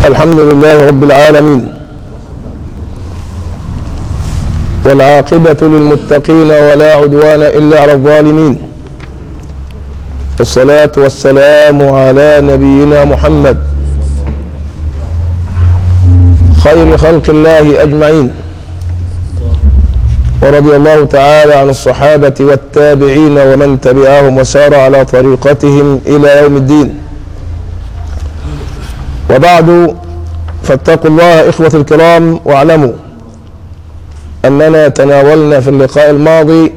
الحمد لله رب العالمين والعاقبة للمتقين ولا عدوان إلا على الظالمين والصلاة والسلام على نبينا محمد خير خلق الله أجمعين ورضي الله تعالى عن الصحابة والتابعين ومن تبعهم وسار على طريقتهم إلى يوم الدين وبعد فاتقوا الله إخوة الكرام واعلموا أننا تناولنا في اللقاء الماضي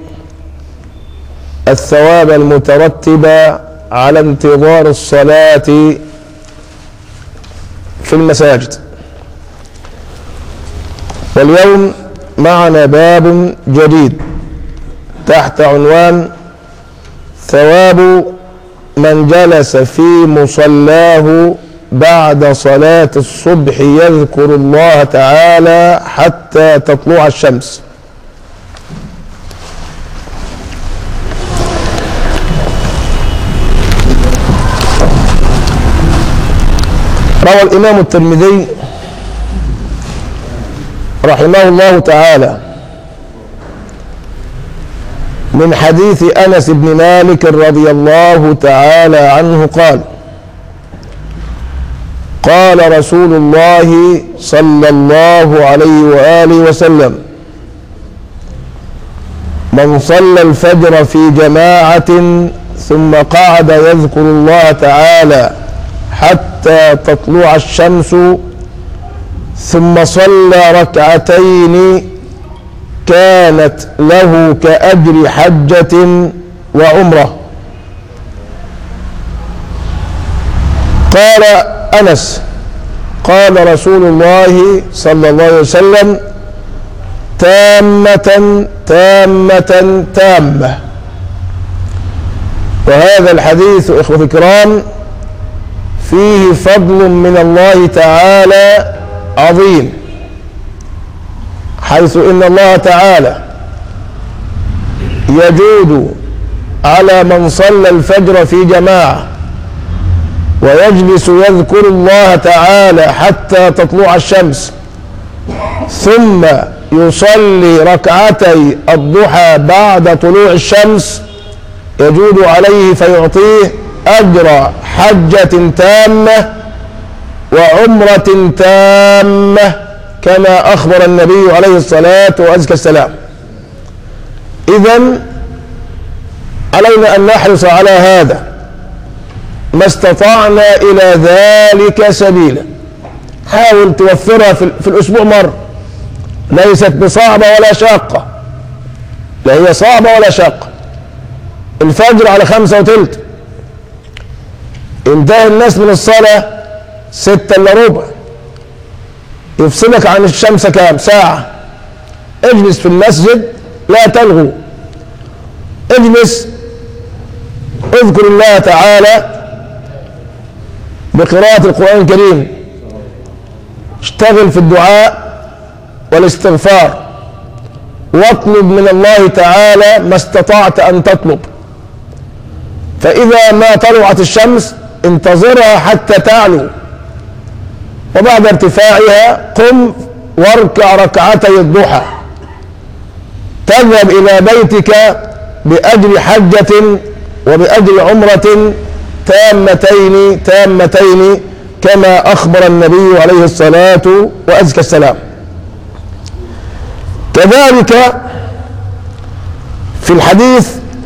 الثواب المترتب على انتظار الصلاة في المساجد واليوم معنا باب جديد تحت عنوان ثواب من جلس في مصلاه بعد صلاة الصبح يذكر الله تعالى حتى تطلع الشمس روى الإمام الترمذي رحمه الله تعالى من حديث أنس بن مالك رضي الله تعالى عنه قال قال رسول الله صلى الله عليه وآله وسلم من صلى الفجر في جماعة ثم قعد يذكر الله تعالى حتى تطلع الشمس ثم صلى ركعتين كانت له كأجر حجة وعمرة قال أنس قال رسول الله صلى الله عليه وسلم تامة تامة تامة وهذا الحديث إخوة الكرام فيه فضل من الله تعالى عظيم حيث إن الله تعالى يجود على من صلى الفجر في جماعة ويجلس يذكر الله تعالى حتى تطلع الشمس ثم يصلي ركعتي الضحى بعد طلوع الشمس يجود عليه فيعطيه أجر حجة تامة وعمرة تامة كما أخبر النبي عليه الصلاة والسلام إذا علينا أن نحرص على هذا ما استطعنا إلى ذلك سبيلا حاول توفرها في, في الأسبوع مرة ليست بصعبة ولا شاقة لا هي صعبة ولا شاقة الفجر على خمسة وتلت انتهى الناس من الصلاة ستة إلا ربع يفصلك عن الشمس كام ساعة اجلس في المسجد لا تلغو اجلس اذكر الله تعالى بقراءة القرآن الكريم اشتغل في الدعاء والاستغفار واطلب من الله تعالى ما استطعت أن تطلب فإذا ما طلعت الشمس انتظرها حتى تعلو وبعد ارتفاعها قم واركع ركعتي الضحى تذهب إلى بيتك بأجر حجة وبأجر عمرة تامتين تامتين كما أخبر النبي عليه الصلاة وأزكى السلام كذلك في الحديث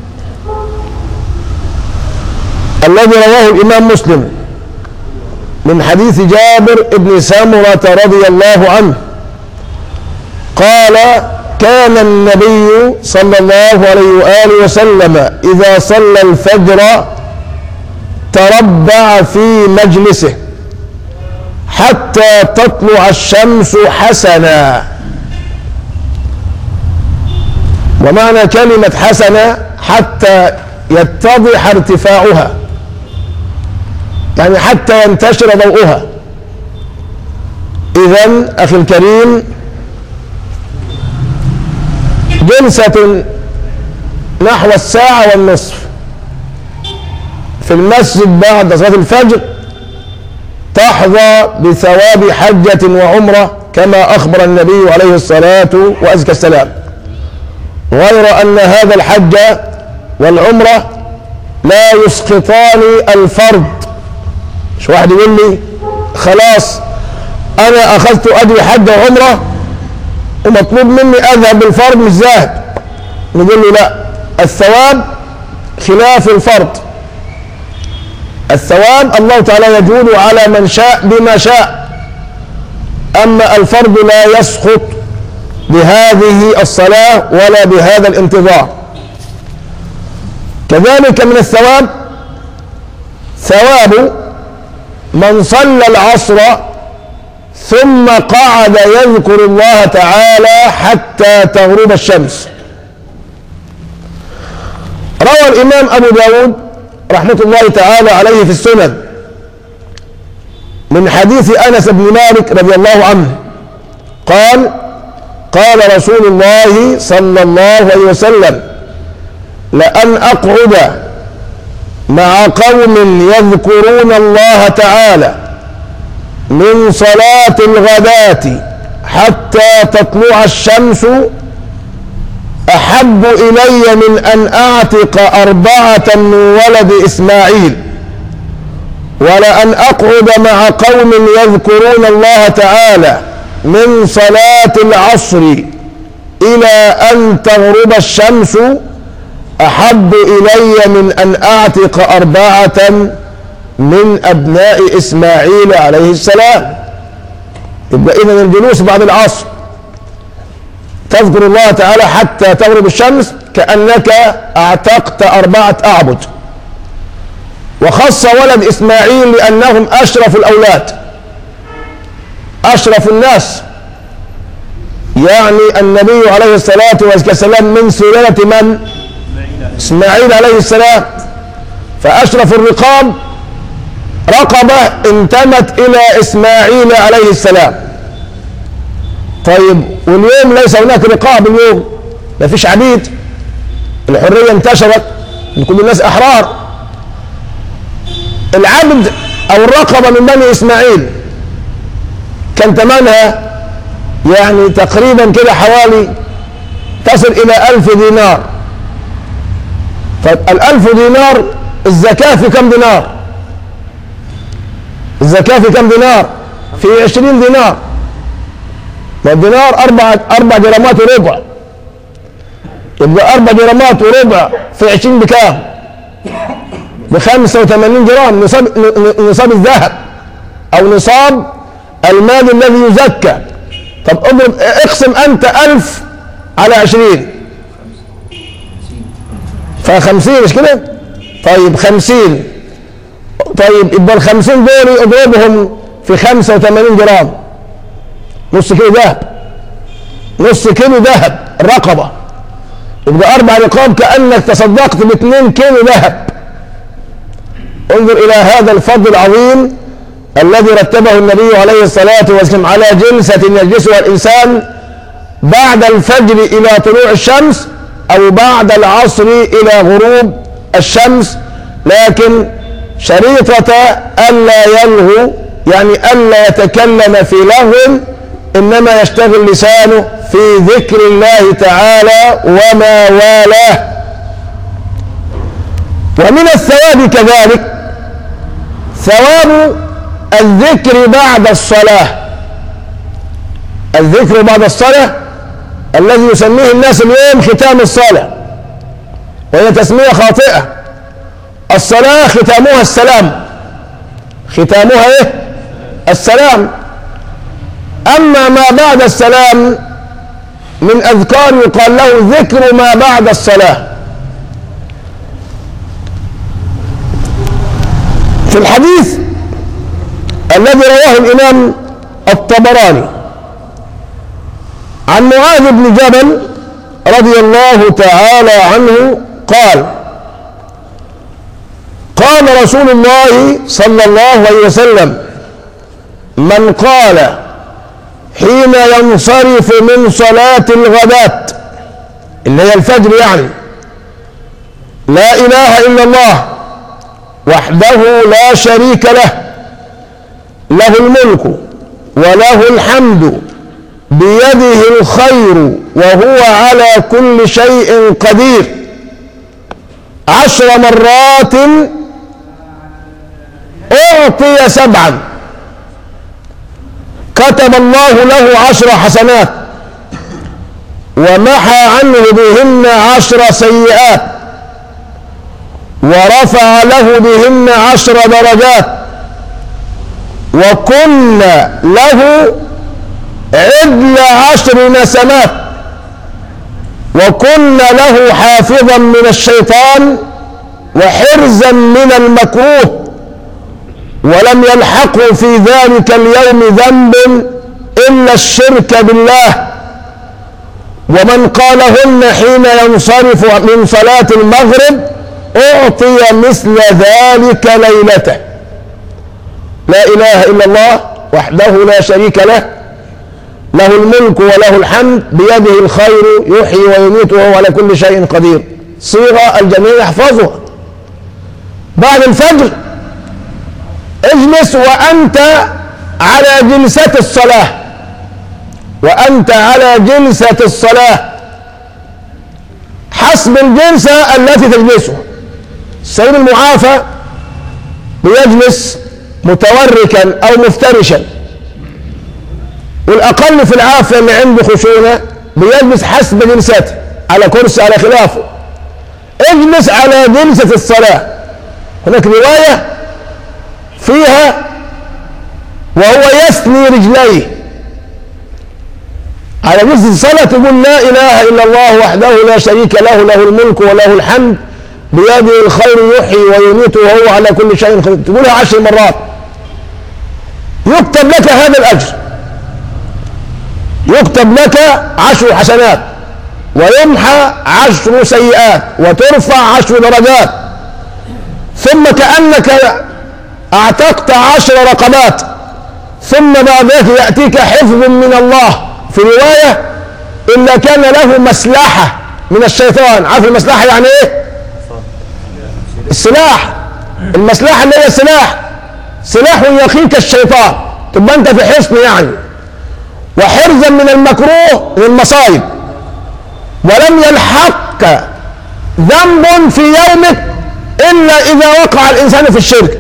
الذي رواه الإمام مسلم من حديث جابر بن سمرة رضي الله عنه قال كان النبي صلى الله عليه وآله وسلم إذا صلى الفجر تربع في مجلسه حتى تطلع الشمس حسنا ومعنى كلمة حسنة حتى يتضح ارتفاعها يعني حتى ينتشر ضوءها إذا أخي الكريم جلسة نحو الساعة والنصف في المسجد بعد صلاة الفجر تحظى بثواب حجة وعمرة كما أخبر النبي عليه الصلاة وأزكى السلام غير أن هذا الحج والعمرة لا يسقطان الفرض مش واحد يقول لي خلاص أنا أخذت أجر حج وعمرة ومطلوب مني أذهب بالفرض مش ذاهب نقول له لا الثواب خلاف الفرض الثواب الله تعالى يجود على من شاء بما شاء أما الفرض لا يسقط بهذه الصلاة ولا بهذا الانتظار كذلك من الثواب ثواب من صلى العصر ثم قعد يذكر الله تعالى حتى تغرب الشمس روى الإمام أبو داود رحمة الله تعالى عليه في السنن من حديث أنس بن مالك رضي الله عنه قال قال رسول الله صلى الله عليه وسلم لأن أقعد مع قوم يذكرون الله تعالى من صلاة الغداة حتى تطلع الشمس أحب إلي من أن أعتق أربعة من ولد إسماعيل ولأن أقعد مع قوم يذكرون الله تعالى من صلاة العصر إلى أن تغرب الشمس أحب إلي من أن أعتق أربعة من أبناء إسماعيل عليه السلام يبقى إذن الجلوس بعد العصر تذكر الله تعالى حتى تغرب الشمس كأنك اعتقت أربعة أعبد وخص ولد إسماعيل لأنهم أشرف الأولاد أشرف الناس يعني النبي عليه الصلاة والسلام من سلالة من؟ إسماعيل عليه السلام فأشرف الرقاب رقبة انتمت إلى إسماعيل عليه السلام طيب واليوم ليس هناك رقاب اليوم ما فيش عبيد الحرية انتشرت كل الناس أحرار العبد أو الرقبة من بني إسماعيل كان ثمنها يعني تقريبا كده حوالي تصل إلى ألف دينار فالألف دينار الزكاة في كم دينار الزكاة في كم دينار في عشرين دينار والدينار أربع أربع جرامات وربع يبقى أربع جرامات وربع في عشرين بكام؟ ب 85 جرام نصاب نصاب الذهب أو نصاب المال الذي يزكى طب اضرب اقسم أنت ألف على عشرين فخمسين مش كده؟ طيب خمسين طيب يبقى الخمسين دول اضربهم في خمسة وثمانين جرام نص كيلو ذهب نص كيلو ذهب الرقبة يبقى أربع رقاب كأنك تصدقت باثنين كيلو ذهب انظر إلى هذا الفضل العظيم الذي رتبه النبي عليه الصلاة والسلام على جلسة يجلسها الإنسان بعد الفجر إلى طلوع الشمس أو بعد العصر إلى غروب الشمس لكن شريطة ألا يلغو يعني ألا يتكلم في لغو إنما يشتغل لسانه في ذكر الله تعالى وما والاه ومن الثواب كذلك ثواب الذكر بعد الصلاة الذكر بعد الصلاة الذي يسميه الناس اليوم ختام الصلاة وهي تسمية خاطئة الصلاة ختامها السلام ختامها ايه السلام اما ما بعد السلام من اذكار يقال له ذكر ما بعد الصلاة في الحديث الذي رواه الامام الطبراني عن معاذ بن جبل رضي الله تعالى عنه قال قال رسول الله صلى الله عليه وسلم من قال حين ينصرف من صلاة الغداة اللي هي الفجر يعني لا إله إلا الله وحده لا شريك له له الملك وله الحمد بيده الخير وهو على كل شيء قدير عشر مرات أعطي سبعا كتب الله له عشر حسنات ومحى عنه بهن عشر سيئات ورفع له بهن عشر درجات وكن له عدل عشر نسمات وكن له حافظا من الشيطان وحرزا من المكروه ولم يلحقه في ذلك اليوم ذنب إلا الشرك بالله ومن قالهن حين ينصرف من صلاة المغرب أعطي مثل ذلك ليلته لا إله إلا الله وحده لا شريك له له الملك وله الحمد بيده الخير يحيي ويميت وهو على كل شيء قدير صيغة الجميع يحفظها بعد الفجر اجلس وأنت على جلسة الصلاة وأنت على جلسة الصلاة حسب الجلسة التي تجلسها السيد المعافى بيجلس متوركا أو مفترشا والأقل في العافية اللي عنده خشونة بيجلس حسب جلسته على كرسي على خلافه اجلس على جلسة الصلاة هناك رواية فيها وهو يثني رجليه على جلسة الصلاة تقول لا إله إلا الله وحده لا شريك له له الملك وله الحمد بيده الخير يحيي ويميت وهو على كل شيء قدير تقولها عشر مرات يكتب لك هذا الأجر يكتب لك عشر حسنات ويمحى عشر سيئات وترفع عشر درجات ثم كأنك اعتقت عشر رقبات ثم بعد ذلك يأتيك حفظ من الله في رواية إلا كان له مسلحة من الشيطان عارف المسلحة يعني ايه السلاح المسلحة اللي هي سلاح سلاح يقيك الشيطان تبقى انت في حصن يعني وحرزا من المكروه من المصائب ولم يلحقك ذنب في يومك إلا إذا وقع الإنسان في الشرك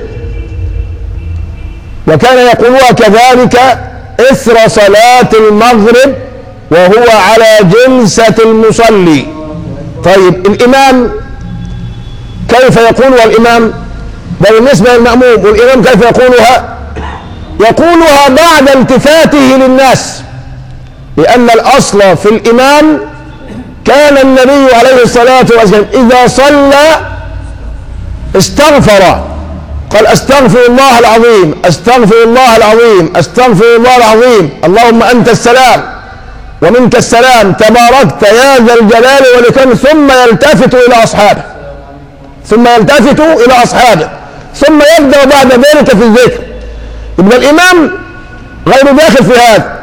وكان يقولها كذلك إثر صلاة المغرب وهو على جلسة المصلي طيب الإمام كيف يقولها الإمام ده بالنسبة للمأموم والإمام كيف يقولها يقولها بعد التفاته للناس لأن الأصل في الإمام كان النبي عليه الصلاة والسلام إذا صلى استغفر قال استغفر الله العظيم استغفر الله العظيم استغفر الله العظيم اللهم انت السلام ومنك السلام تباركت يا ذا الجلال والاكرام ثم يلتفت الى اصحابه ثم يلتفت الى اصحابه ثم يبدا بعد ذلك في الذكر يبقى الامام غير داخل في هذا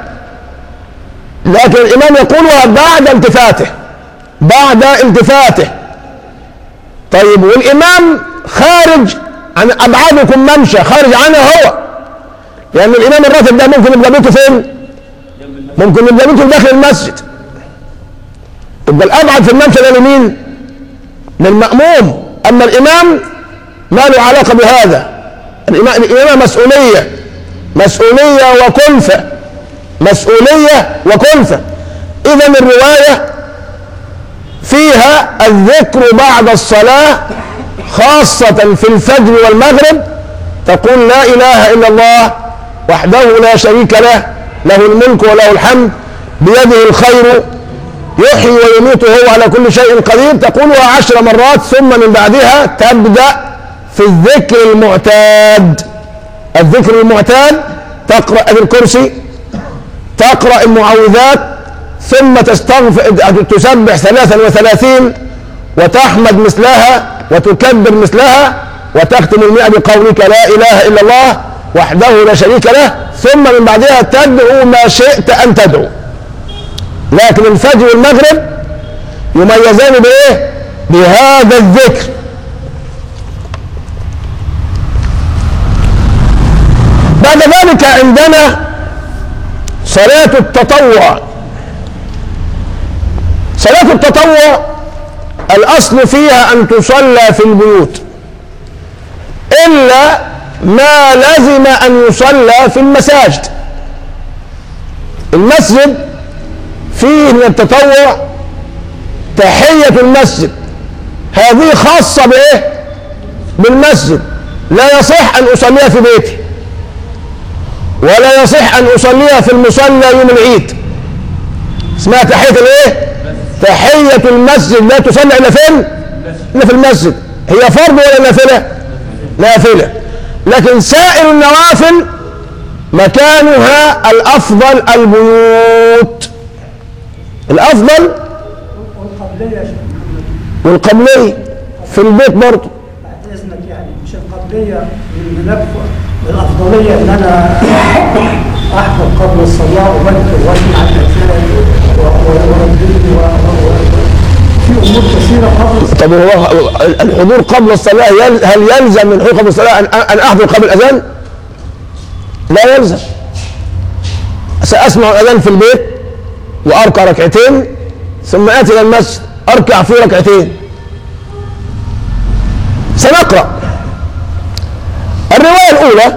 لكن الامام يقولها بعد التفاته بعد التفاته طيب والامام خارج عن ابعادكم ممشى خارج عنها هو لان الامام الراتب ده ممكن يبقى بيته فين ممكن يبقى بيته داخل المسجد يبقى الابعد في الممشى ده لمين للماموم اما الامام ما له علاقه بهذا الامام الامام مسؤوليه مسؤوليه وكلفه مسؤوليه وكلفه اذا الروايه فيها الذكر بعد الصلاه خاصة في الفجر والمغرب تقول لا إله إلا الله وحده لا شريك له له الملك وله الحمد بيده الخير يحيي ويميت وهو على كل شيء قدير تقولها عشر مرات ثم من بعدها تبدأ في الذكر المعتاد الذكر المعتاد تقرأ الكرسي تقرأ المعوذات ثم تستغفر تسبح ثلاثا وثلاثين وتحمد مثلها وتكبر مثلها وتختم المئة بقولك لا إله إلا الله وحده لا شريك له ثم من بعدها تدعو ما شئت أن تدعو لكن الفجر والمغرب يميزان بإيه؟ بهذا الذكر بعد ذلك عندنا صلاة التطوع صلاة التطوع الأصل فيها أن تصلى في البيوت إلا ما لزم أن يصلى في المساجد المسجد فيه من التطوع تحية المسجد هذه خاصة بإيه؟ بالمسجد لا يصح أن أصليها في بيتي ولا يصح أن أصليها في المصلى يوم العيد اسمها تحية الإيه؟ تحية المسجد لا تصلى إلا فين؟ إلا في المسجد هي فرض ولا نافلة؟ نافلة لكن سائر النوافل مكانها الأفضل البيوت الأفضل والقبلية يا شيخ محمد والقبلية في البيت برضه بعد اذنك يعني مش القبلية من هناك الافضلية ان انا احضر قبل الصلاة وبذكر واسمع الاذان ورددني في امور كثيرة قبل الصلاة طب هو الحضور قبل الصلاة يل- هل يلزم من حضور قبل الصلاة أن أن أحضر قبل الأذان؟ لا يلزم سأسمع الأذان في البيت وأركع ركعتين ثم آتي إلى المسجد أركع فيه ركعتين سنقرأ الرواية الأولى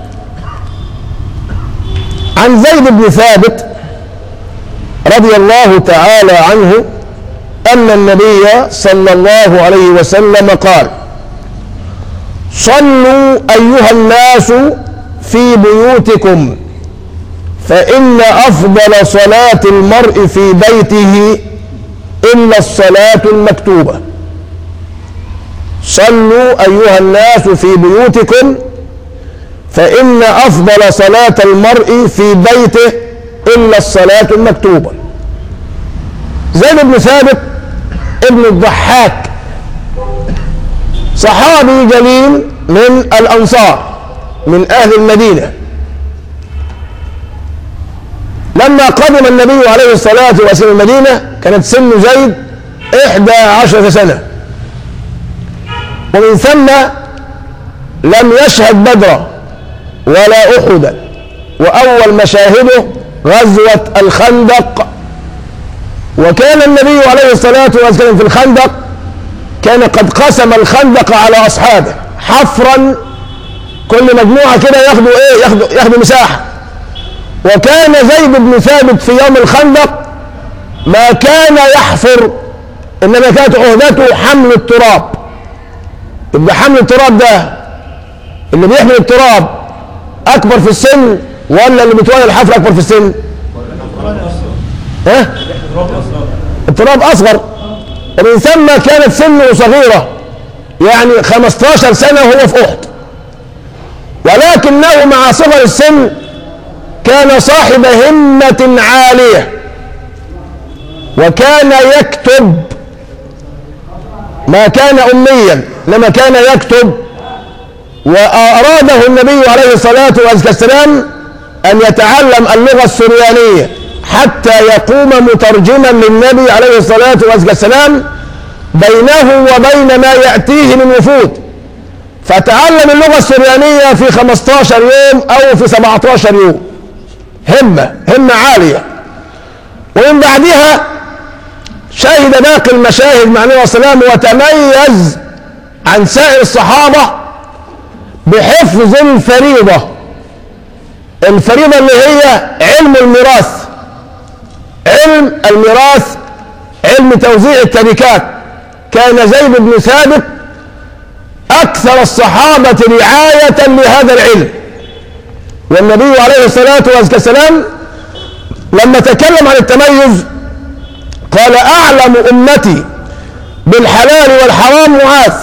عن زيد بن ثابت رضي الله تعالى عنه أن النبي صلى الله عليه وسلم قال صلوا أيها الناس في بيوتكم فإن أفضل صلاة المرء في بيته إلا الصلاة المكتوبة صلوا أيها الناس في بيوتكم فإن أفضل صلاة المرء في بيته إلا الصلاة المكتوبة زيد بن ثابت ابن الضحاك صحابي جليل من الأنصار من أهل المدينة لما قدم النبي عليه الصلاة والسلام المدينة كانت سن زيد إحدى عشرة سنة ومن ثم لم يشهد بدرا ولا أحدا وأول مشاهده غزوة الخندق وكان النبي عليه الصلاة والسلام في الخندق كان قد قسم الخندق على أصحابه حفرا كل مجموعة كده ياخدوا إيه ياخدوا, ياخدوا مساحة وكان زيد بن ثابت في يوم الخندق ما كان يحفر إنما كانت عهدته حمل التراب يبقى حمل التراب ده اللي بيحمل التراب أكبر في السن ولا اللي بيتولى الحفر أكبر في السن؟ ها؟ التراب أصغر ومن ثم كانت سنه صغيرة يعني 15 سنة وهو في أحد ولكنه مع صغر السن كان صاحب همة عالية وكان يكتب ما كان أميا لما كان يكتب وأراده النبي عليه الصلاة والسلام أن يتعلم اللغة السريانية حتى يقوم مترجما للنبي عليه الصلاة والسلام بينه وبين ما يأتيه من وفود فتعلم اللغة السريانية في 15 يوم أو في 17 يوم همة همة عالية ومن بعدها شهد باقي المشاهد مع النبي صلى الله عليه وسلم وتميز عن سائر الصحابة بحفظ الفريضة الفريضة اللي هي علم الميراث علم الميراث علم توزيع التركات كان زيد بن ثابت أكثر الصحابة رعاية لهذا العلم والنبي عليه الصلاة والسلام لما تكلم عن التميز قال أعلم أمتي بالحلال والحرام معاذ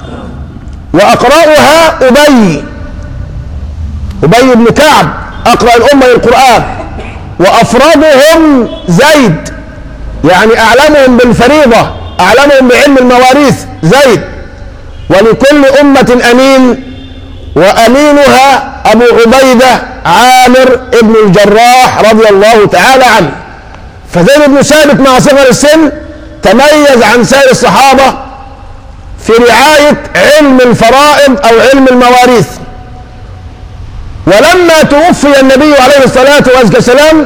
وأقرأها أبي أبي بن كعب أقرأ الأمة للقرآن وأفرادهم زيد يعني أعلمهم بالفريضة أعلمهم بعلم المواريث زيد ولكل أمة أمين وأمينها أبو عبيدة عامر ابن الجراح رضي الله تعالى عنه فزيد بن ثابت مع صغر السن تميز عن سائر الصحابة في رعاية علم الفرائض أو علم المواريث ولما توفي النبي عليه الصلاة والسلام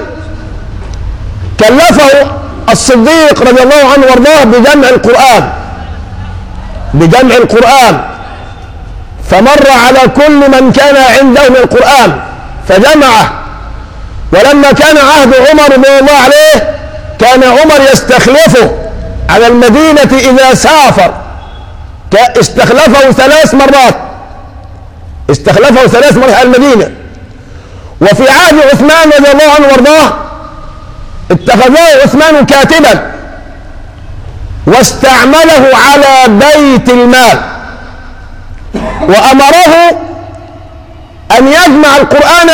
كلفه الصديق رضي الله عنه وارضاه بجمع القرآن بجمع القرآن فمر على كل من كان عنده من القرآن فجمعه ولما كان عهد عمر رضي الله عليه كان عمر يستخلفه على المدينة إذا سافر استخلفه ثلاث مرات استخلفه ثلاث مرات على المدينة وفي عهد عثمان رضي الله عنه وارضاه اتخذه عثمان كاتبا واستعمله على بيت المال وأمره أن يجمع القرآن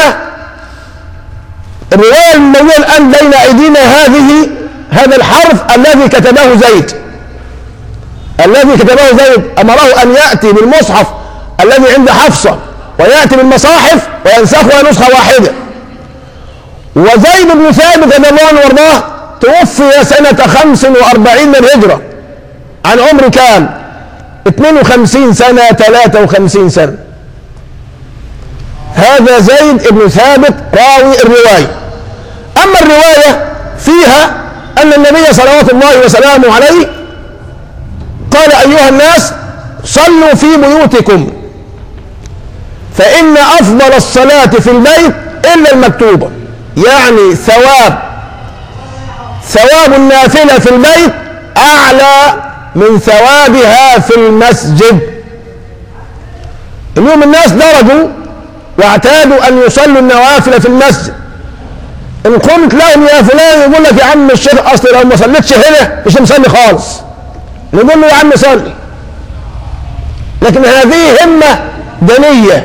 الرواية الموجودة الآن بين أيدينا هذه هذا الحرف الذي كتبه زيد الذي كتبه زيد أمره أن يأتي بالمصحف الذي عند حفصة ويأتي بالمصاحف وينسخها نسخة واحدة وزيد بن ثابت رضي الله عنه وارضاه توفي سنة خمس وأربعين من الهجرة عن عمر كام 52 سنة 53 سنة هذا زيد بن ثابت راوي الرواية أما الرواية فيها أن النبي صلوات الله وسلامه عليه قال أيها الناس صلوا في بيوتكم فإن أفضل الصلاة في البيت إلا المكتوبة يعني ثواب ثواب النافلة في البيت أعلى من ثوابها في المسجد اليوم الناس درجوا واعتادوا أن يصلوا النوافل في المسجد إن قلت لهم يا فلان يقول لك يا عم الشيخ أصل لو ما صليتش هنا مش مصلي خالص نقول له يا عم صلي لكن هذه همة دنية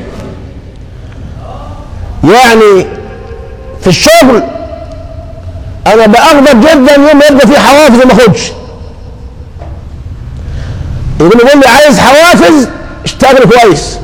يعني في الشغل انا باغضب جدا يوم يبقى في حوافز وما اخدش يقول يقول لي عايز حوافز اشتغل كويس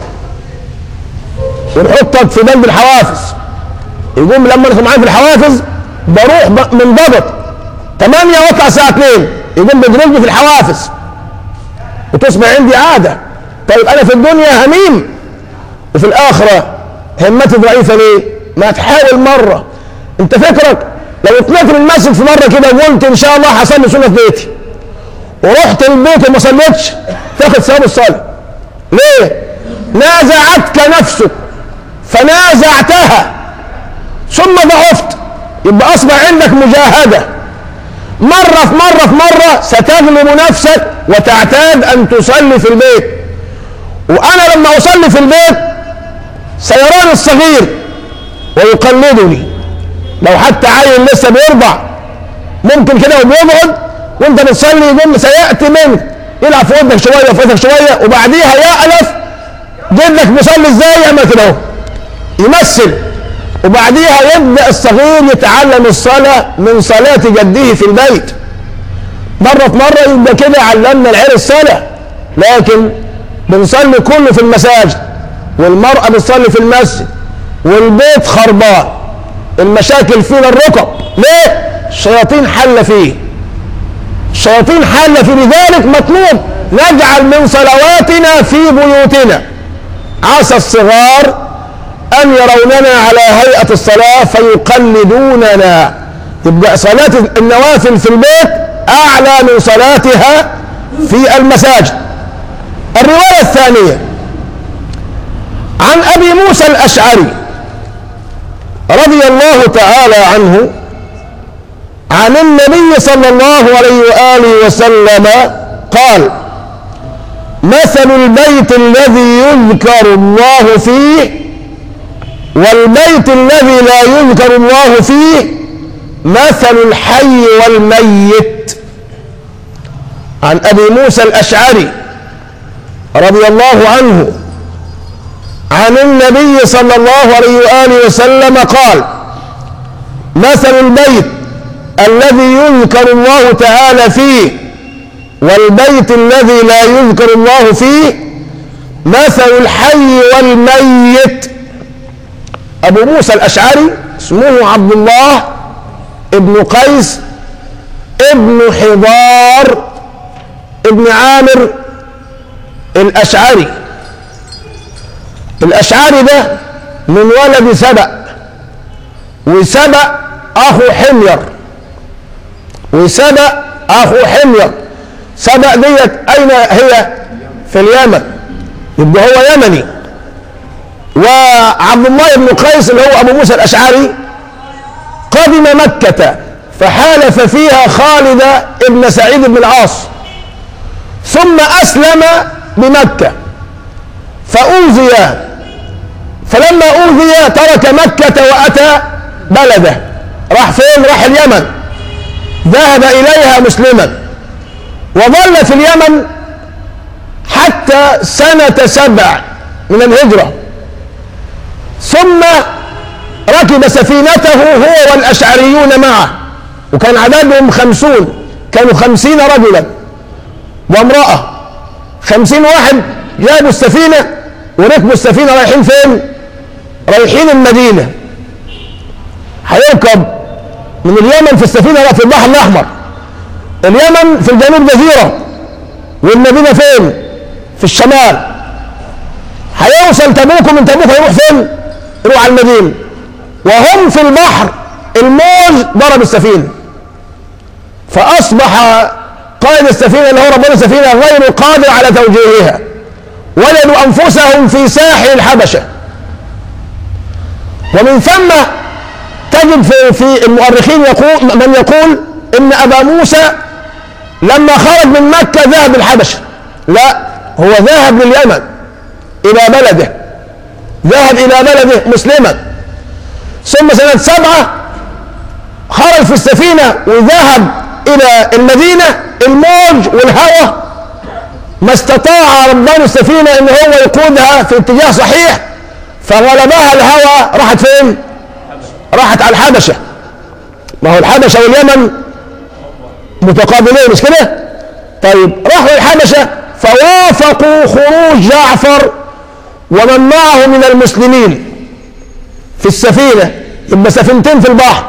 ونحطك في بند الحوافز يقوم لما ندخل معايا في الحوافز بروح منضبط 8 واطلع الساعه 2 يقوم بيضربني في الحوافز وتصبح عندي عاده طيب انا في الدنيا هميم وفي الاخره همتي ضعيفه ليه؟ ما تحاول مره انت فكرك لو طلعت من المسجد في مره كده وقلت ان شاء الله هصلي سنه في بيتي ورحت البيت وما صليتش تاخد ثواب الصلاه ليه؟ نازعتك نفسك فنازعتها ثم ضعفت يبقى اصبح عندك مجاهده مره في مره في مره ستغلب نفسك وتعتاد ان تصلي في البيت وانا لما اصلي في البيت سيراني الصغير ويقلدني لو حتى عيل لسه بيرضع ممكن كده وبيقعد وانت بتصلي يقوم سياتي منك يلعب في ودنك شويه وفي ودنك شويه وبعديها يألف جدك بيصلي ازاي يعمل كده اهو يمثل وبعديها يبدا الصغير يتعلم الصلاه من صلاه جده في البيت مره في مره يبقى كده علمنا العيال الصلاه لكن بنصلي كله في المساجد والمرأة بتصلي في المسجد والبيت خربان المشاكل فيه الركب ليه؟ الشياطين حل فيه الشياطين حل في لذلك مطلوب نجعل من صلواتنا في بيوتنا عسى الصغار أن يروننا على هيئة الصلاة فيقلدوننا يبقى صلاة النوافل في البيت أعلى من صلاتها في المساجد الرواية الثانية عن ابي موسى الاشعري رضي الله تعالى عنه عن النبي صلى الله عليه واله وسلم قال مثل البيت الذي يذكر الله فيه والبيت الذي لا يذكر الله فيه مثل الحي والميت عن ابي موسى الاشعري رضي الله عنه عن النبي صلى الله عليه وآله وسلم قال مثل البيت الذي يذكر الله تعالى فيه والبيت الذي لا يذكر الله فيه مثل الحي والميت أبو موسى الأشعري اسمه عبد الله ابن قيس ابن حضار ابن عامر الأشعري الأشعري ده من ولد سبأ وسبأ أخو حمير وسبأ أخو حمير سبأ ديت أين هي في اليمن يبقى هو يمني وعبد الله بن قيس اللي هو أبو موسى الأشعري قدم مكة فحالف فيها خالد بن سعيد بن العاص ثم أسلم بمكة فأوذي فلما أوذي ترك مكة وأتى بلده راح فين؟ راح اليمن ذهب إليها مسلما وظل في اليمن حتى سنة سبع من الهجرة ثم ركب سفينته هو والأشعريون معه وكان عددهم خمسون كانوا خمسين رجلا وامرأة خمسين واحد جابوا السفينة وركبوا السفينة رايحين فين؟ رايحين المدينة هيركب من اليمن في السفينة في البحر الأحمر اليمن في الجنوب جزيرة والمدينة فين؟ في الشمال هيوصل تبوك ومن تبوك هيروح فين؟ يروح على المدينة وهم في البحر الموج ضرب السفينة فأصبح قائد السفينة اللي هو ربنا السفينة غير قادر على توجيهها وجدوا أنفسهم في ساحل الحبشة ومن ثم تجد في, في المؤرخين يقول من يقول إن أبا موسى لما خرج من مكة ذهب الحبشة لا هو ذهب لليمن إلى بلده ذهب إلى بلده مسلما ثم سنة سبعة خرج في السفينة وذهب إلى المدينة الموج والهواء ما استطاع ربان السفينة إن هو يقودها في اتجاه صحيح فغلبها الهواء راحت فين؟ راحت على الحبشة ما هو الحبشة واليمن متقابلين مش كده؟ طيب راحوا الحبشة فوافقوا خروج جعفر ومن معه من المسلمين في السفينة يبقى سفينتين في البحر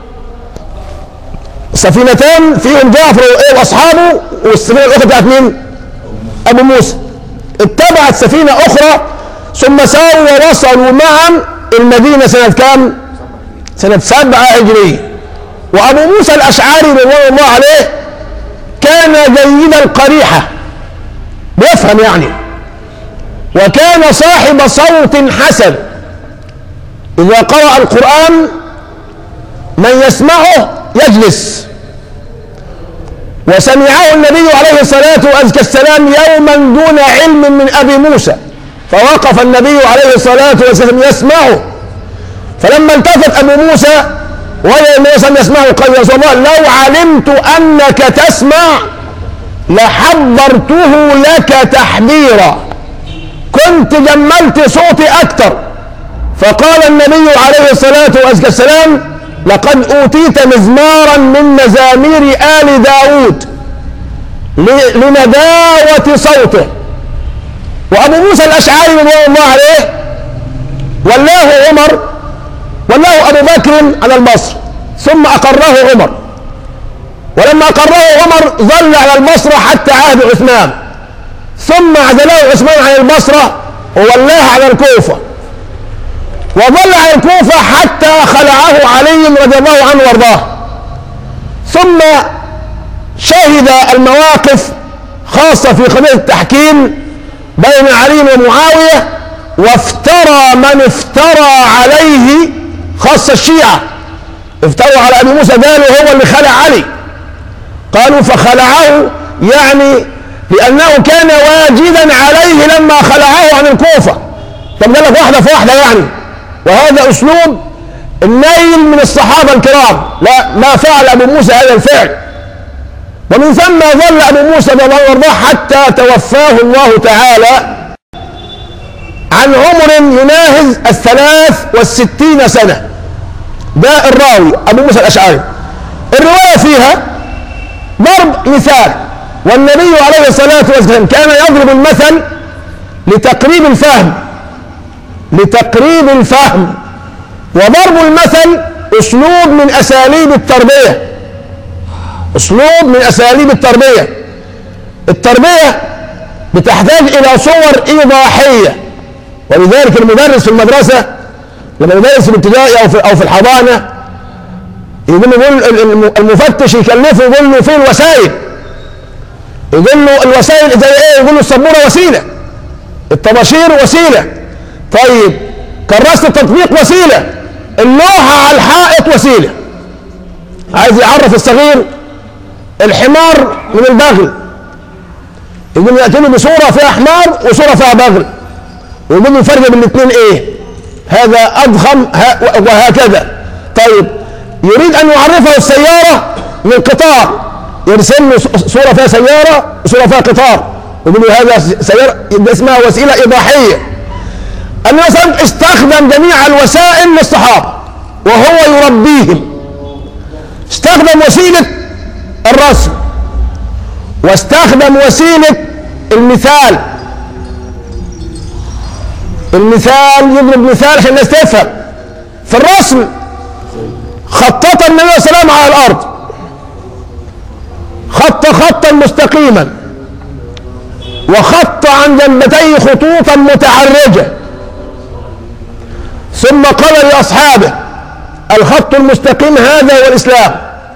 سفينتان فيهم جعفر وايه واصحابه والسفينه الاخرى بتاعت مين؟ ابو موسى اتبعت سفينه اخرى ثم ساروا ووصلوا معا المدينه سنه كام؟ سنه سبعه هجريه وابو موسى الاشعري رضوان الله عليه كان جيد القريحه بيفهم يعني وكان صاحب صوت حسن اذا قرأ القرآن من يسمعه يجلس وسمعه النبي عليه الصلاة والسلام يوما دون علم من أبي موسى فوقف النبي عليه الصلاة والسلام يسمعه فلما التفت أبو موسى وجد النبي صلى الله عليه وسلم يسمعه قال يا رسول الله لو علمت أنك تسمع لحضرته لك تحذيرا كنت جملت صوتي أكثر فقال النبي عليه الصلاة والسلام لقد أوتيت مزمارا من مزامير آل داود لنداوة صوته وأبو موسى الأشعري رضي الله عليه ولاه عمر ولاه أبو بكر على البصر ثم أقره عمر ولما أقره عمر ظل على البصرة حتى عهد عثمان ثم عزله عثمان عن البصرة وولاه على الكوفة وظل على الكوفة حتى خلعه علي رضي الله عنه وارضاه ثم شهد المواقف خاصة في قضية التحكيم بين علي ومعاوية وافترى من افترى عليه خاصة الشيعة افتروا على ابي موسى قالوا هو اللي خلع علي قالوا فخلعه يعني لانه كان واجدا عليه لما خلعه عن الكوفه طب قال لك واحده في واحده يعني وهذا اسلوب النيل من الصحابه الكرام لا ما فعل ابو موسى هذا الفعل ومن ثم ظل ابو موسى رضي الله عنه حتى توفاه الله تعالى عن عمر يناهز الثلاث والستين سنه ده الراوي ابو موسى الاشعري الروايه فيها ضرب مثال والنبي عليه الصلاه والسلام كان يضرب المثل لتقريب الفهم لتقريب الفهم وضرب المثل اسلوب من اساليب التربيه اسلوب من اساليب التربيه التربيه بتحتاج الى صور ايضاحيه ولذلك المدرس في المدرسه لما يدرس في الابتدائي او في او في الحضانه يقول له يقول الم- المفتش يكلفه يقول له فين الوسائل يقول له الوسائل زي ايه يقول له السبوره وسيله الطباشير وسيله طيب كراسه التطبيق وسيله اللوحه على الحائط وسيله عايز يعرف الصغير الحمار من البغل يقول له ياتي له بصوره فيها حمار وصوره فيها بغل ويقول له الفرق بين الاثنين ايه هذا اضخم ها- وهكذا طيب يريد ان يعرفه السياره من قطار يرسم له ص- صوره فيها سياره وصوره فيها قطار يقول له هذا س- سياره ده اسمها وسيله ايضاحيه النبي صلى الله عليه وسلم استخدم جميع الوسائل للصحابه وهو يربيهم استخدم وسيله الرسم واستخدم وسيله المثال المثال يضرب مثال عشان الناس تفهم في الرسم خطط النبي صلى الله عليه وسلم على الارض خط خطا مستقيما وخط عن جنبتيه خطوطا متعرجه ثم قال لاصحابه الخط المستقيم هذا هو الاسلام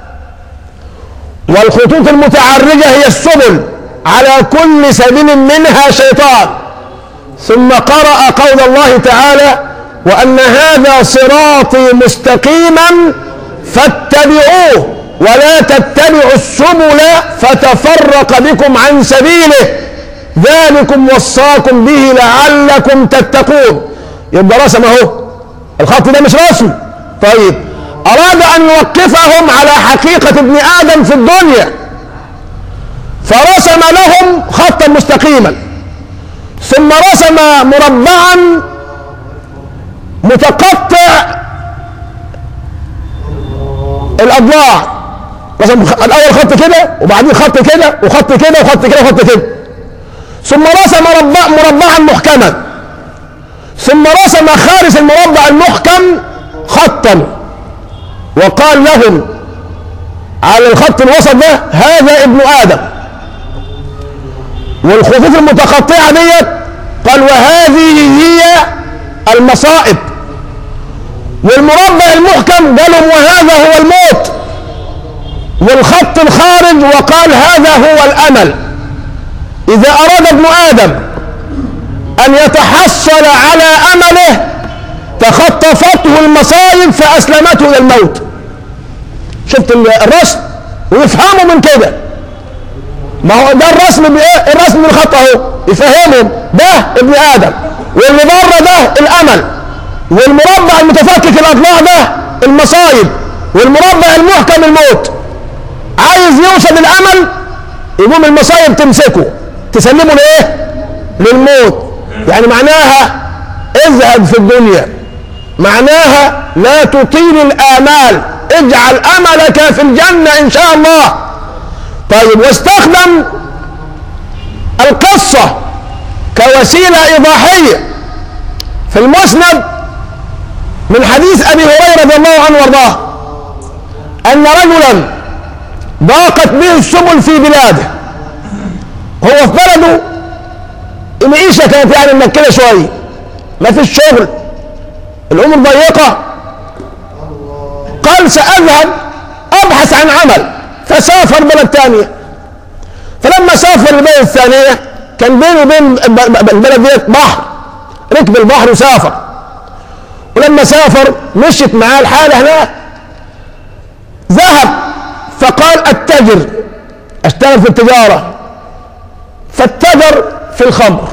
والخطوط المتعرجه هي السبل على كل سبيل منها شيطان ثم قرأ قول الله تعالى وأن هذا صراطي مستقيما فاتبعوه ولا تتبعوا السبل فتفرق بكم عن سبيله ذلكم وصاكم به لعلكم تتقون يبقى رسم اهو الخط ده مش رسم طيب أراد أن يوقفهم على حقيقة ابن آدم في الدنيا فرسم لهم خطا مستقيما ثم رسم مربعا متقطع الاضلاع رسم خ- الاول خط كده وبعدين خط كده وخط كده وخط كده وخط كده ثم رسم مربع مربعا محكما ثم رسم خارج المربع المحكم خطا وقال لهم على الخط الوسط ده هذا ابن ادم والخطوط المتقطعه ديت قال وهذه هي المصائب والمربع المحكم قالوا وهذا هو الموت والخط الخارج وقال هذا هو الامل اذا اراد ابن ادم ان يتحصل على امله تخطفته المصائب فاسلمته الى الموت شفت الرسم ويفهموا من كده ما هو ده الرسم بايه الرسم بالخط اهو يفهمهم ده ابن ادم واللي بره ده الامل والمربع المتفكك الاضلاع ده المصايب والمربع المحكم الموت عايز يوصل للامل يقوم المصايب تمسكه تسلمه لايه للموت يعني معناها اذهب في الدنيا معناها لا تطيل الامال اجعل املك في الجنه ان شاء الله طيب واستخدم القصة كوسيلة إيضاحية في المسند من حديث أبي هريرة رضي الله عنه وارضاه أن رجلا ضاقت به السبل في بلاده هو في بلده المعيشة كانت يعني منكدة شوية ما فيش شغل الأمور ضيقة قال سأذهب أبحث عن عمل فسافر بلد ثانية فلما سافر البلد الثانية كان بينه وبين البلد ديت بحر ركب البحر وسافر ولما سافر مشت معاه الحالة هناك ذهب فقال اتجر اشتغل في التجارة فاتجر في الخمر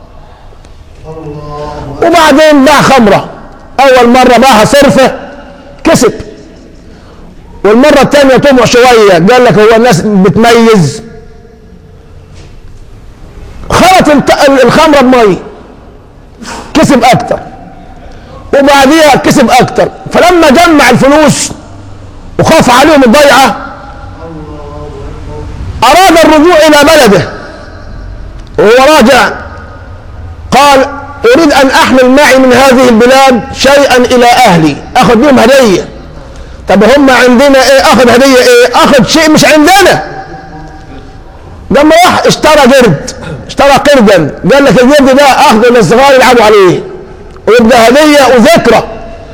وبعدين باع خمرة أول مرة باعها صرفة كسب والمرة الثانية طمع شوية قال لك هو الناس بتميز خلط الت- الخمرة بمية كسب أكتر وبعديها كسب أكتر فلما جمع الفلوس وخاف عليهم الضيعة أراد الرجوع إلى بلده وهو راجع قال أريد أن أحمل معي من هذه البلاد شيئا إلى أهلي أخذ بهم هدية طب هم عندنا إيه أخذ هدية إيه أخذ شيء مش عندنا لما راح اشترى قرد اشترى قردا قال لك القرد ده أخذه للصغار يلعبوا عليه ويبقى هدية وذكرى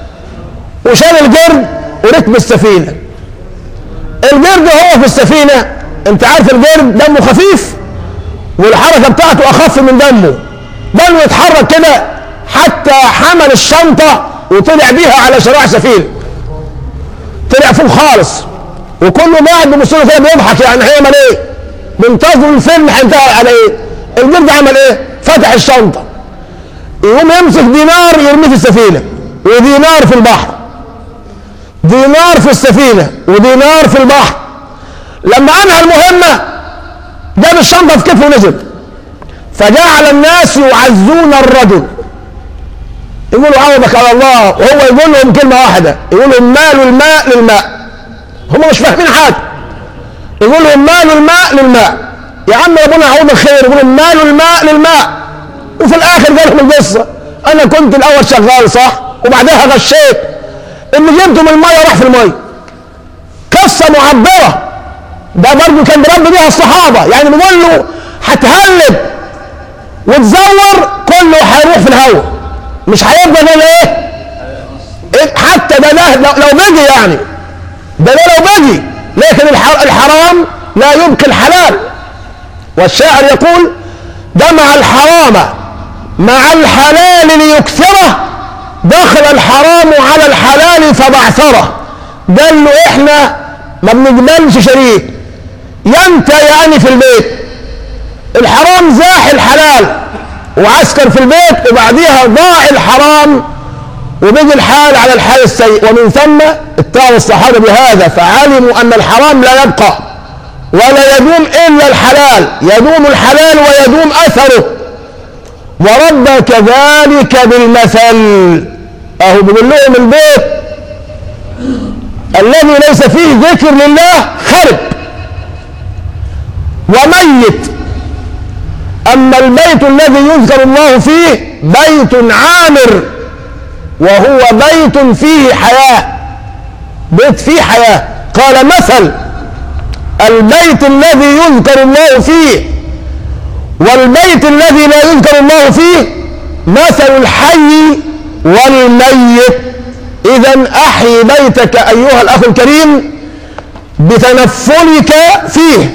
وشال الجرد وركب السفينة الجرد هو في السفينة انت عارف الجرد دمه خفيف والحركة بتاعته أخف من دمه دمه يتحرك كده حتى حمل الشنطة وطلع بيها على شراع سفينة طلع فوق خالص وكله قاعد بيبص له كده بيضحك يعني هيعمل ايه؟ منتظر الفيلم هينتهي على ايه؟ الجرد عمل ايه؟ فتح الشنطة يقوم يمسك دينار يرميه في السفينة ودينار في البحر دينار في السفينة ودينار في البحر لما انهى المهمة جاب الشنطة في كتفه ونزل فجعل الناس يعزون الرجل يقولوا عوضك على الله وهو يقول لهم كلمة واحدة يقول لهم مال الماء للماء هم مش فاهمين حاجة يقول لهم مال الماء للماء يا عم ربنا يعوض الخير يقول لهم مال الماء للماء وفي الاخر قال لهم القصة انا كنت الاول شغال صح وبعدها غشيت اللي جبته من المية راح في المية قصة معبرة ده برضه كان بربي بيها الصحابة يعني بيقول له هتهلب وتزور كله هيروح في الهواء مش هيفضل غير ايه؟ إيه؟ حتى ده ده لو, لو بيجي يعني ده ده لو بيجي لكن الح- الحرام لا يبقي الحلال والشاعر يقول جمع الحرام مع الحلال ليكثره دخل الحرام على الحلال فبعثره قال له احنا ما بنقبلش شريك يا انت يا اني في البيت الحرام زاح الحلال وعسكر في البيت وبعديها ضاع الحرام وبيجي الحال على الحال السيء ومن ثم اتبعوا الصحابه بهذا فعلموا ان الحرام لا يبقى ولا يدوم الا الحلال يدوم الحلال ويدوم اثره ورد كذلك بالمثل اهو بيقول لهم البيت الذي ليس فيه ذكر لله خرب وميت اما البيت الذي يذكر الله فيه بيت عامر وهو بيت فيه حياه بيت فيه حياه قال مثل البيت الذي يذكر الله فيه والبيت الذي لا يذكر الله فيه مثل الحي والميت اذا احي بيتك ايها الاخ الكريم بتنفلك فيه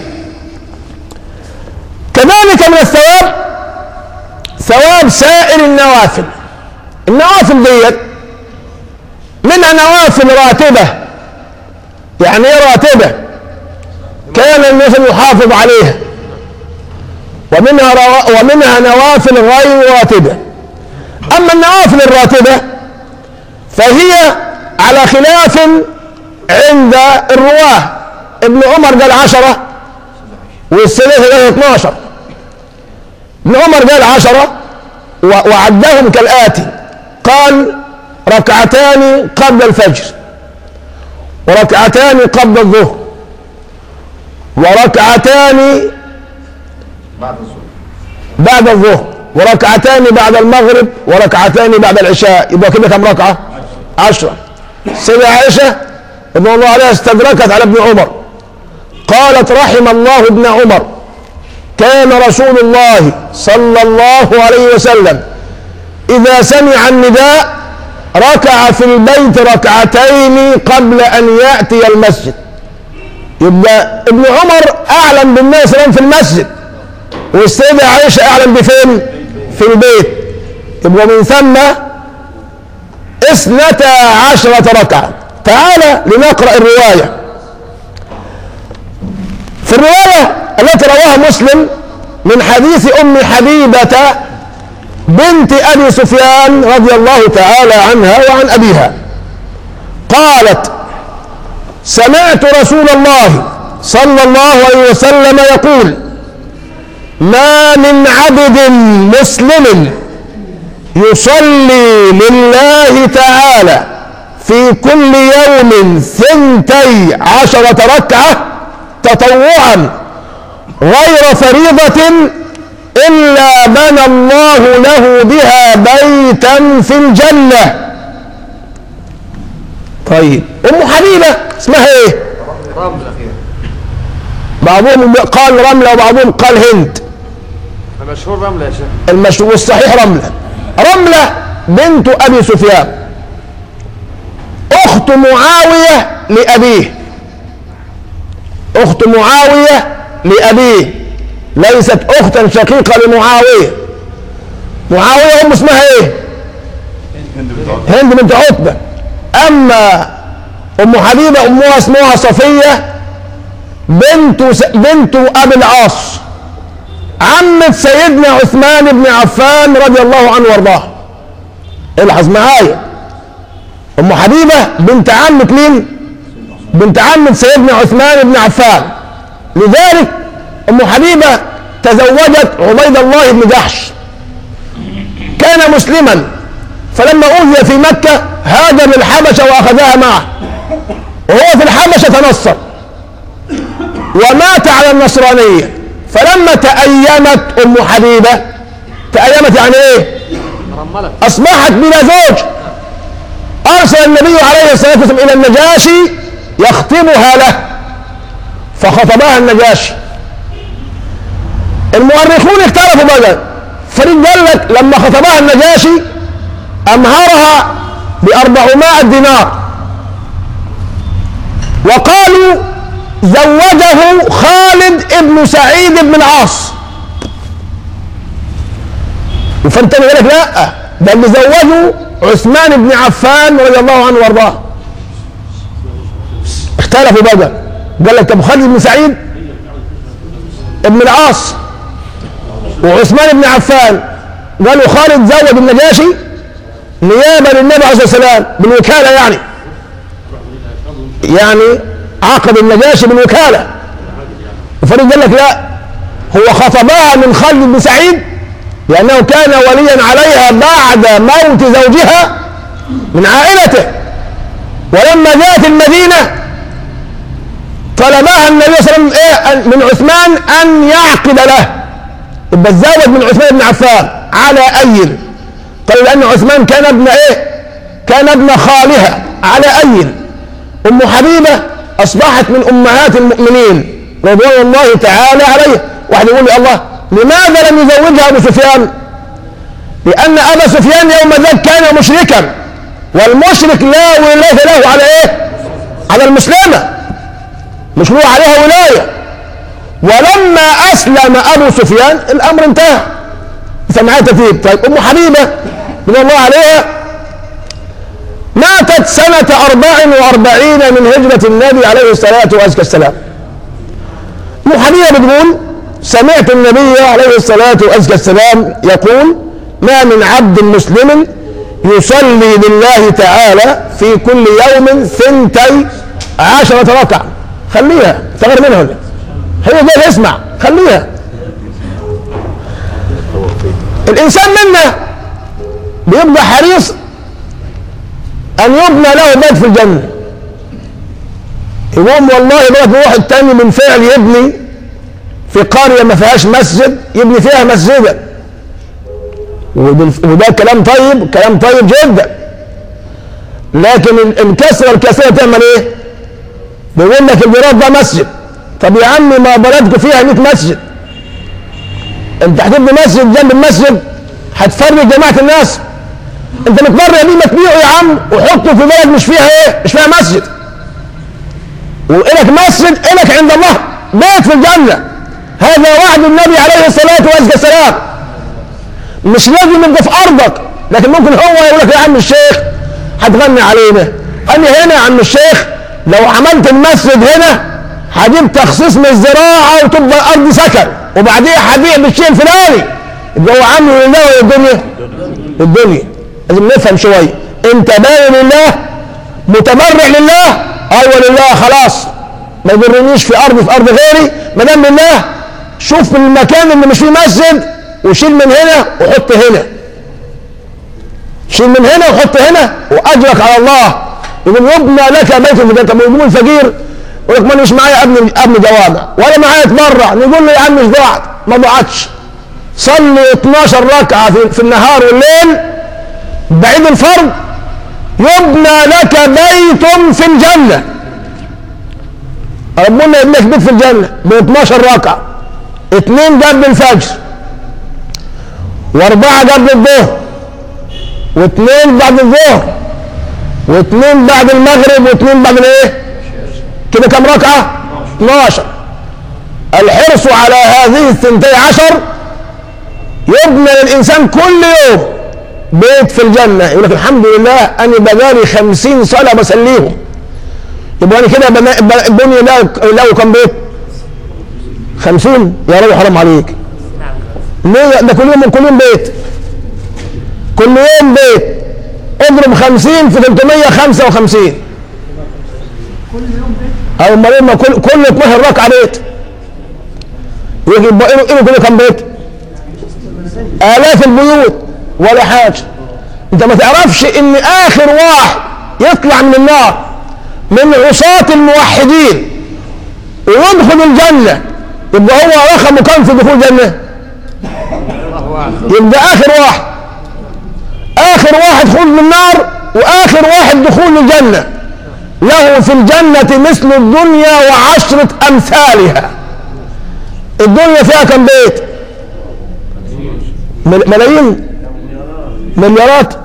كذلك من الثواب ثواب سائر النوافل النوافل ديت منها نوافل راتبة يعني ايه راتبة كان الناس يحافظ عليها ومنها روا... ومنها نوافل غير راتبة أما النوافل الراتبة فهي على خلاف عند الرواة ابن عمر قال عشرة والثلاثة قال 12 ابن عمر قال عشرة و- وعدهم كالآتي قال ركعتان قبل الفجر وركعتان قبل الظهر وركعتان بعد الظهر بعد الظهر وركعتان بعد المغرب وركعتان بعد العشاء يبقى كده كم ركعة؟ عشرة سيدة عائشة رضي الله عليها استدركت على ابن عمر قالت رحم الله ابن عمر كان رسول الله صلى الله عليه وسلم إذا سمع النداء ركع في البيت ركعتين قبل أن يأتي المسجد يبقى ابن عمر أعلم بالناس صلى الله عليه وسلم في المسجد والسيدة عائشة أعلم بفين؟ في البيت يبقى من ثم اثنتا عشرة ركعة تعال لنقرأ الرواية في الرواية التي رواها مسلم من حديث أم حبيبة بنت أبي سفيان رضي الله تعالى عنها وعن أبيها قالت سمعت رسول الله صلى الله عليه وسلم يقول ما من عبد مسلم يصلي لله تعالى في كل يوم ثنتي عشرة ركعة تطوعا غير فريضة إلا بنى الله له بها بيتا في الجنة طيب أم حبيبة اسمها إيه؟ رمل أخيرا بعضهم قال رملة وبعضهم قال هند المشهور رمل يا شيخ المشهور الصحيح رملة رملة بنت أبي سفيان اخت معاويه لابيه اخت معاويه لابيه ليست اختا شقيقه لمعاويه معاويه ام اسمها ايه هند بنت عتبه اما ام حبيبه امها اسمها صفيه بنت س... بنت ابي العاص عمة سيدنا عثمان بن عفان رضي الله عنه وارضاه الحظ معايا ام حبيبه بنت عمة مين بنت عمة سيدنا عثمان بن عفان لذلك ام حبيبه تزوجت عبيد الله بن جحش كان مسلما فلما اوذي في مكه هاجر للحبشه واخذها معه وهو في الحبشه تنصر ومات على النصرانيه فلما تأيمت ام حبيبه تأيمت يعني ايه؟ رملت اصبحت بلا زوج ارسل النبي عليه الصلاه والسلام الى النجاشي يخطبها له فخطبها النجاشي المؤرخون اختلفوا بقى فريق قال لك لما خطبها النجاشي امهرها بأربعمائة دينار وقالوا زوجه خالد ابن سعيد بن العاص وفانت قال لك لا ده اللي زوجه عثمان بن عفان رضي الله عنه وارضاه اختلفوا بقى قال لك طب خالد بن سعيد ابن العاص وعثمان بن عفان قالوا خالد زوج النجاشي نيابه للنبي عليه الصلاه والسلام بالوكاله يعني يعني عقد النجاشي بالوكاله وفريق قال لك لا هو خطبها من خالد بن سعيد لأنه كان وليا عليها بعد موت زوجها من عائلته ولما جاءت المدينة طلبها النبي صلى الله عليه وسلم إيه من عثمان أن يعقد له يبقى تزوج من عثمان بن عفان على أيل قالوا لأن عثمان كان ابن إيه؟ كان ابن خالها على أيل أم حبيبة أصبحت من أمهات المؤمنين رضوان الله تعالى عليه واحد يقول لي الله لماذا لم يزوجها أبو سفيان لأن أبا سفيان يوم ذاك كان مشركا والمشرك لا ولاية له على إيه على المسلمة مش له عليها ولاية ولما أسلم أبو سفيان الأمر انتهى فمعاه ترتيب طيب أم حبيبة من الله عليها ماتت سنة أربع وأربعين من هجرة النبي عليه الصلاة والسلام أم حبيبة بتقول سمعت النبي عليه الصلاة والسلام يقول ما من عبد مسلم يصلي لله تعالى في كل يوم ثنتي عشرة ركعة خليها تغير منها ولا هي جاي اسمع خليها الإنسان منا بيبقى حريص أن يبنى له بيت في الجنة يقوم والله بقى واحد تاني من فعل يبني في قرية ما فيهاش مسجد يبني فيها مسجدا وده وده كلام طيب كلام طيب جدا لكن ال- الكسرة الكثيرة تعمل ايه؟ بيقول لك البلاد ده مسجد طب يا عمي ما بلدكم فيها 100 مسجد انت هتبني مسجد جنب المسجد هتفرق جماعة الناس انت متبرع بيه ما تبيعه يا عم وحطه في بلد مش فيها ايه؟ مش فيها مسجد وإلك مسجد إلك عند الله بيت في الجنة هذا وعد النبي عليه الصلاة والسلام مش لازم يبقى في أرضك لكن ممكن هو يقول لك يا عم الشيخ هتغني علينا أنا هنا يا عم الشيخ لو عملت المسجد هنا هجيب تخصيص من الزراعة وتبقى أرض سكن وبعديها هبيع بالشيء الفلاني يبقى هو عامل لله ولا الدنيا الدنيا لازم نفهم شوية أنت باين لله متبرع لله ايوه لله خلاص ما يضرنيش في ارض في ارض غيري ما دام لله شوف المكان اللي مش فيه مسجد وشيل من هنا وحط هنا شيل من هنا وحط هنا واجرك على الله يقول يبنى لك بيت في الجنه طب يقول الفقير يقول لك ما أنا مش معايا ابني ابني جوامع ولا معايا اتبرع نقول له يا عم مش ضاعت ما ضاعتش صلي 12 ركعه في, في النهار والليل بعيد الفرض يبنى لك بيت في الجنة ربنا يبني لك بيت في الجنة ب 12 ركعة اثنين قبل الفجر واربعة قبل الظهر واثنين بعد الظهر واثنين بعد المغرب واثنين بعد الايه كده كم ركعة 12 الحرص على هذه الثنتي عشر يبنى للإنسان كل يوم بيت في الجنة يقول لك الحمد لله أنا بقالي خمسين صلاة بسليهم يبقى أنا كده بنا- ب- بني له له كم بيت؟ خمسين يا رب حرام عليك ليه ده كل يوم كل يوم بيت كل يوم بيت اضرب خمسين في 355 او امال إيه؟ ما كل كل 12 ركعه بيت يبقى إيه إيه كل كم بيت؟ آلاف البيوت ولا حاجة أنت ما تعرفش إن آخر واحد يطلع من النار من عصاة الموحدين ويدخل الجنة يبقى هو رقمه كم في دخول الجنة؟ يبقى آخر واحد آخر واحد خروج من النار وآخر واحد دخول الجنة له في الجنة مثل الدنيا وعشرة أمثالها الدنيا فيها كم بيت؟ مل- ملايين مليارات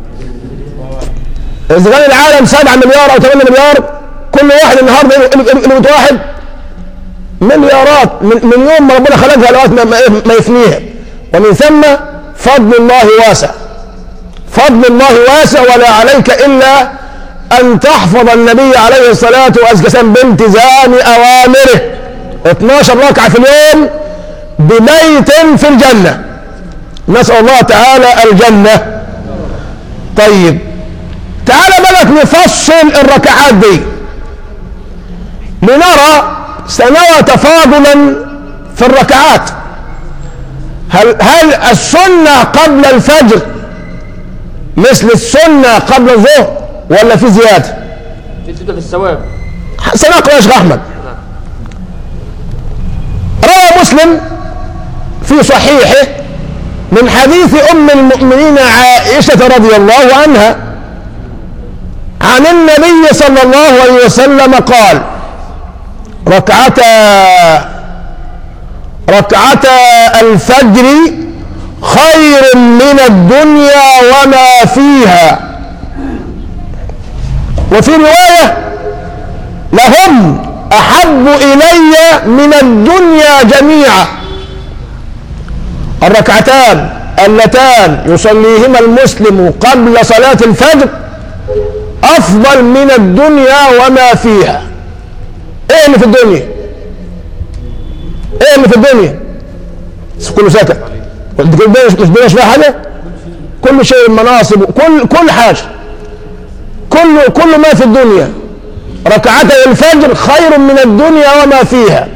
اذا كان العالم 7 مليار او 8 مليار كل واحد النهارده له- له له بيت واحد مليارات من, من يوم ما ربنا خلقها لغايه ما, ما- ما يفنيها ومن ثم فضل الله واسع فضل الله واسع ولا عليك الا ان تحفظ النبي عليه الصلاه والسلام بامتثال اوامره 12 ركعه في اليوم ببيت في الجنه نسأل الله تعالى الجنة طيب تعالى بلك نفصل الركعات دي لنرى سنرى تفاضلا في الركعات هل هل السنة قبل الفجر مثل السنة قبل الظهر ولا في زيادة؟ تبدأ في الثواب سنقرأ يا شيخ أحمد روى مسلم في صحيحه من حديث أم المؤمنين عائشة رضي الله عنها عن النبي صلى الله عليه وسلم قال ركعتا ركعتا الفجر خير من الدنيا وما فيها وفي رواية لهم أحب إلي من الدنيا جميعا الركعتان اللتان يصليهما المسلم قبل صلاة الفجر أفضل من الدنيا وما فيها إيه اللي في الدنيا؟ إيه اللي في الدنيا؟ كله ساكت الدنيا مش الدنيا مش فيها حاجة؟ كل شيء مناصب كل كل حاجة كل كل ما في الدنيا ركعتي الفجر خير من الدنيا وما فيها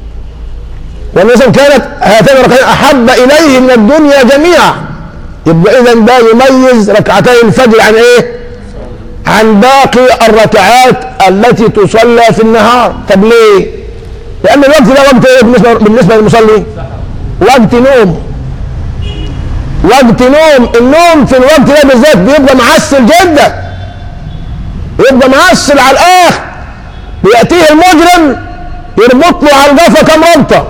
والنسب كانت هاتين الركعتين احب اليه من الدنيا جميعا يبقى اذا ده يميز ركعتي الفجر عن ايه؟ عن باقي الركعات التي تصلى في النهار طب ليه؟ لان الوقت ده وقت ايه بالنسبه بالنسبه للمصلي؟ وقت نوم وقت نوم النوم في الوقت ده بالذات بيبقى معسل جدا يبقى معسل على الاخر بياتيه المجرم يربط له على القفا كم ربطه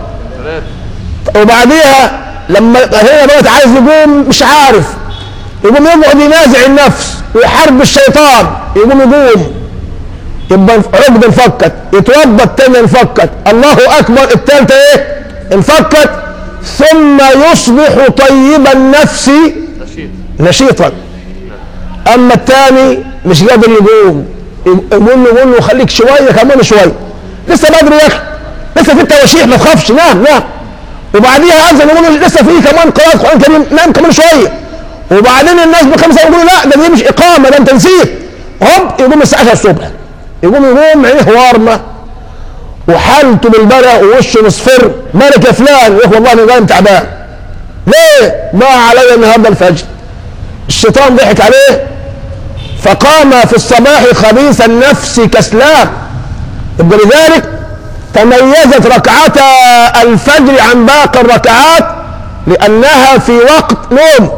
وبعديها لما هي بقت عايز يقوم مش عارف يقوم يقعد ينازع النفس ويحارب الشيطان يقوم يقوم يبقى عقده انفكت يتوضا التانية انفكت الله اكبر التالتة ايه انفكت ثم يصبح طيب النفس رشيد نشيطا اما الثاني مش قادر يقوم يقول له يقول له خليك شويه كمان شويه لسه بدري يا اخي لسه في التواشيح ما تخافش نام نام وبعديها اذن يقول له لسه في كمان قراءه قران كريم نام كمان شويه وبعدين الناس بخمسه يقولوا لا ده دي مش اقامه ده انت نسيت هوب يقوم الساعه 10 الصبح يقوم يقوم عينيه وارمه وحالته بالبرق ووشه مصفر مالك يا فلان يقول والله انا نايم تعبان ليه؟ ضاع علي النهارده الفجر الشيطان ضحك عليه فقام في الصباح خبيث النفس كسلان يبقى لذلك تميزت ركعتا الفجر عن باقي الركعات لأنها في وقت نوم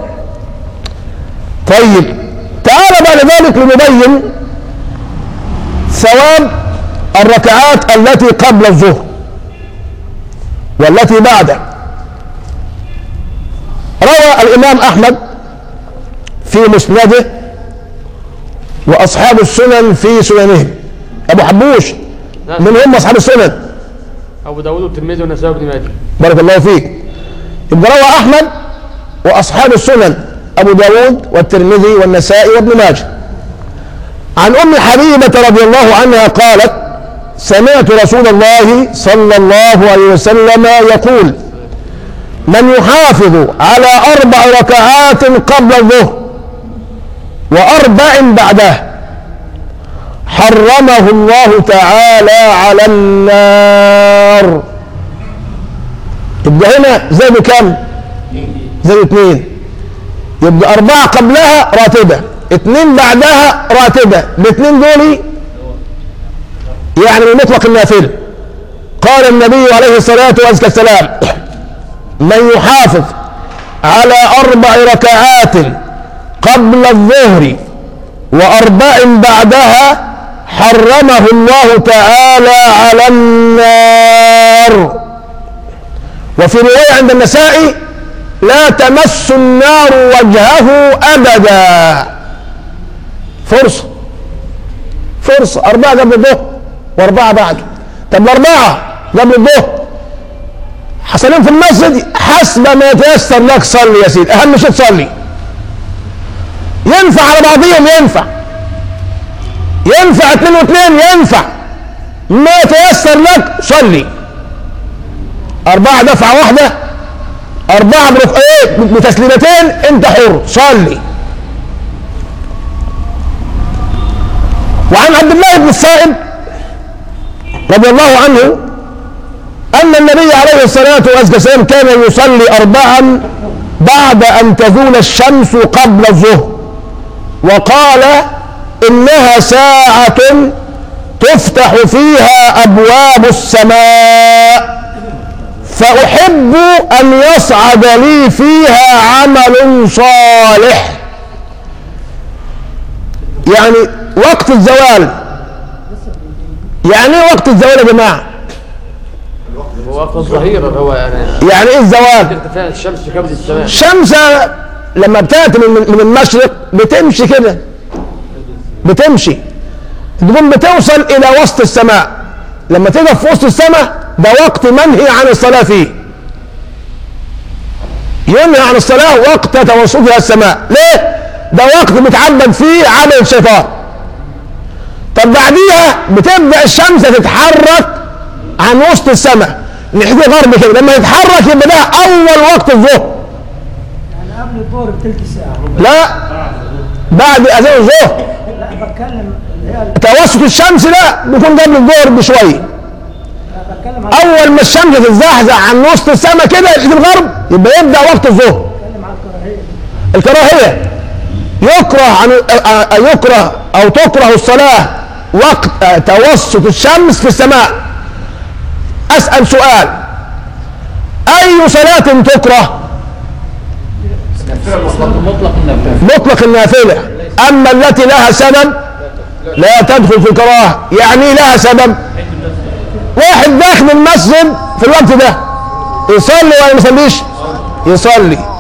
طيب تعال بعد ذلك لنبين ثواب الركعات التي قبل الظهر والتي بعده روى الإمام أحمد في مسنده وأصحاب السنن في سننهم أبو حبوش من هم أصحاب السنن ابو داوود والترمذي والنسائي وابن ماجه بارك الله فيك يبقى روى أحمد وأصحاب السنن أبو داود والترمذي والنسائي وابن ماجه عن أم حبيبة رضي الله عنها قالت سمعت رسول الله صلى الله عليه وسلم يقول من يحافظ على أربع ركعات قبل الظهر وأربع بعده حرمه الله تعالى على النار يبقى هنا زي بكم زي اثنين يبقى أربعة قبلها راتبة اثنين بعدها راتبة الاثنين دول يعني من مطلق النافلة قال النبي عليه الصلاة والسلام من يحافظ على أربع ركعات قبل الظهر وأربع بعدها حرمه الله تعالى على النار وفي رواية عند النسائي لا تمس النار وجهه أبدا فرصة فرصة أربعة قبل الظهر وأربعة بعده طب الأربعة قبل الظهر حصلين في المسجد حسب ما يتيسر لك صلي يا سيدي أهم شيء تصلي ينفع على بعضهم ينفع ينفع اثنين واثنين ينفع ما يتيسر لك صلي أربعة دفعة واحدة أربعة برك... إيه بتسليمتين أنت حر صلي وعن عبد الله بن الصائب رضي الله عنه أن النبي عليه الصلاة والسلام كان يصلي أربعا بعد أن تزول الشمس قبل الظهر وقال إنها ساعة تفتح فيها أبواب السماء فأحب أن يصعد لي فيها عمل صالح يعني وقت الزوال يعني ايه وقت الزوال يا جماعة هو وقت الظهيرة اللي هو يعني يعني ايه الزوال ارتفاع الشمس في كبد السماء الشمس لما بتاتي من من المشرق بتمشي كده بتمشي تقوم بتوصل الى وسط السماء لما تقف في وسط السماء ده وقت منهي عن الصلاه فيه ينهى عن الصلاه وقت توسطها السماء ليه ده وقت بيتعبد فيه عمل الشيطان طب بعديها بتبدا الشمس تتحرك عن وسط السماء ناحيه الغرب كده لما يتحرك يبقى ده اول وقت الظهر يعني قبل الظهر بتلت ساعة لا بعد اذان الظهر لا بتكلم اللي هي توسط الشمس ده بيكون قبل الظهر بشويه أنا بتكلم على اول ما الشمس تتزحزح عن وسط السماء كده في الغرب يبقى يبدا وقت الظهر بتكلم على الكراهية الكراهيه يكره عن آه، آه، يكره او تكره الصلاه وقت آه، توسط الشمس في السماء اسال سؤال اي صلاه تكره مطلق النفاذ مطلق النافله اما التي لها سبب لا تدخل في الكراهه يعني إيه لها سبب واحد داخل المسجد في الوقت ده يصلي ولا ما يصليش يصلي